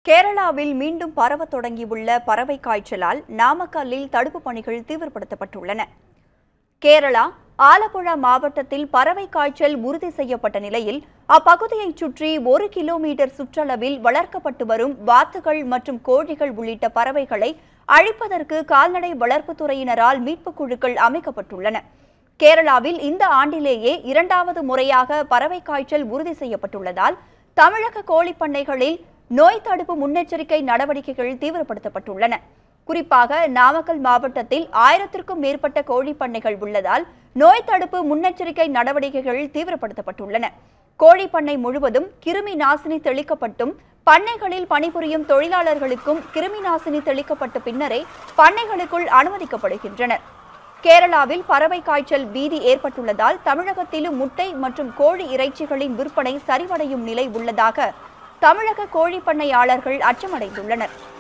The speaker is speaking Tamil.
கேரளாவில் மீண்டும் பரவத் தொடங்கியுள்ள பறவை காய்ச்சலால் நாமக்கல்லில் தடுப்புப் பணிகள் தீவிரப்படுத்தப்பட்டுள்ளன கேரளா ஆலப்புழா மாவட்டத்தில் பறவை காய்ச்சல் உறுதி செய்யப்பட்ட நிலையில் அப்பகுதியைச் சுற்றி ஒரு கிலோமீட்டர் சுற்றளவில் வளர்க்கப்பட்டு வரும் வாத்துகள் மற்றும் கோழிகள் உள்ளிட்ட பறவைகளை அழிப்பதற்கு கால்நடை வளர்ப்புத் துறையினரால் மீட்புக் குழுக்கள் அமைக்கப்பட்டுள்ளன கேரளாவில் இந்த ஆண்டிலேயே இரண்டாவது முறையாக பறவை காய்ச்சல் உறுதி செய்யப்பட்டுள்ளதால் தமிழக கோழிப் பண்ணைகளில் நோய் தடுப்பு முன்னெச்சரிக்கை நடவடிக்கைகள் தீவிரப்படுத்தப்பட்டுள்ளன குறிப்பாக நாமக்கல் மாவட்டத்தில் ஆயிரத்திற்கும் மேற்பட்ட கோழிப் பண்ணைகள் உள்ளதால் நோய் தடுப்பு முன்னெச்சரிக்கை நடவடிக்கைகள் தீவிரப்படுத்தப்பட்டுள்ளன கோழிப் பண்ணை முழுவதும் கிருமி நாசினி தெளிக்கப்பட்டும் பண்ணைகளில் பணிபுரியும் தொழிலாளர்களுக்கும் கிருமி நாசினி தெளிக்கப்பட்ட பின்னரே பண்ணைகளுக்குள் அனுமதிக்கப்படுகின்றனர் கேரளாவில் பறவை காய்ச்சல் பீதி ஏற்பட்டுள்ளதால் தமிழகத்திலும் முட்டை மற்றும் கோழி இறைச்சிகளின் விற்பனை சரிவடையும் நிலை உள்ளதாக தமிழக கோழிப் பண்ணையாளர்கள் அச்சமடைந்துள்ளனர்